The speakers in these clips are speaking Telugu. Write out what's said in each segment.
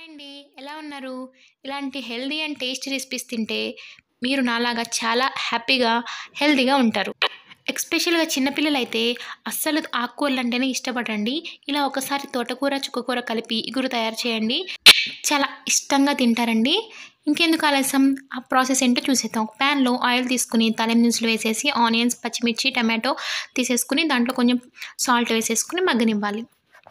అండి ఎలా ఉన్నారు ఇలాంటి హెల్దీ అండ్ టేస్టీ రెసిపీస్ తింటే మీరు నాలాగా చాలా హ్యాపీగా హెల్తీగా ఉంటారు ఎక్స్పెషల్గా చిన్నపిల్లలు అయితే అస్సలు ఆకుకూరలు అంటేనే ఇష్టపడండి ఇలా ఒకసారి తోటకూర చుక్కకూర కలిపి ఇగురు తయారు చేయండి చాలా ఇష్టంగా తింటారండి ఇంకెందుకు ఆలస్యం ఆ ప్రాసెస్ ఏంటో చూసేద్దాం ఒక ప్యాన్లో ఆయిల్ తీసుకుని తాలిం దినుసులు వేసేసి ఆనియన్స్ పచ్చిమిర్చి టమాటో తీసేసుకుని దాంట్లో కొంచెం సాల్ట్ వేసేసుకుని మగ్గనివ్వాలి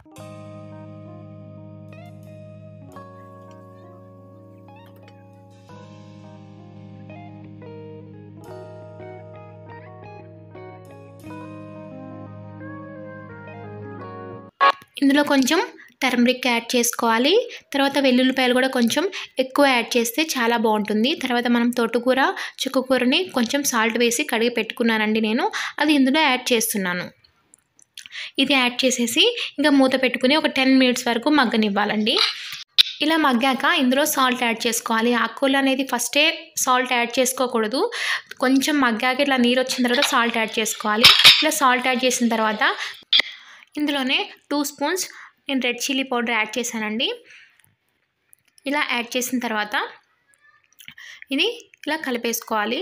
ఇందులో కొంచెం టర్మరిక్ యాడ్ చేసుకోవాలి తర్వాత వెల్లుల్లిపాయలు కూడా కొంచెం ఎక్కువ యాడ్ చేస్తే చాలా బాగుంటుంది తర్వాత మనం తోటకూర చుక్కకూరని కొంచెం సాల్ట్ వేసి కడిగి పెట్టుకున్నానండి నేను అది ఇందులో యాడ్ చేస్తున్నాను ఇది యాడ్ చేసేసి ఇంకా మూత పెట్టుకుని ఒక టెన్ మినిట్స్ వరకు మగ్గనివ్వాలండి ఇలా మగ్గాక ఇందులో సాల్ట్ యాడ్ చేసుకోవాలి ఆకుకూరలు అనేది ఫస్టే సాల్ట్ యాడ్ చేసుకోకూడదు కొంచెం మగ్గాక ఇట్లా నీరు వచ్చిన తర్వాత సాల్ట్ యాడ్ చేసుకోవాలి ఇలా సాల్ట్ యాడ్ చేసిన తర్వాత ఇందులోనే టూ స్పూన్స్ నేను రెడ్ చిల్లీ పౌడర్ యాడ్ చేశానండి ఇలా యాడ్ చేసిన తర్వాత ఇది ఇలా కలిపేసుకోవాలి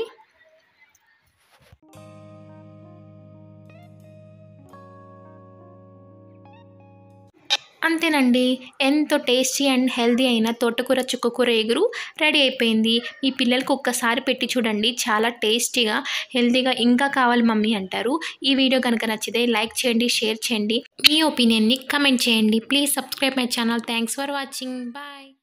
అంతేనండి ఎంతో టేస్టీ అండ్ హెల్దీ అయిన తోటకూర చుక్కకూర ఎగురు రెడీ అయిపోయింది మీ పిల్లలకు ఒక్కసారి పెట్టి చూడండి చాలా టేస్టీగా హెల్తీగా ఇంకా కావాలి మమ్మీ అంటారు ఈ వీడియో కనుక నచ్చితే లైక్ చేయండి షేర్ చేయండి మీ ఒపీనియన్ని కమెంట్ చేయండి please subscribe my channel thanks for watching bye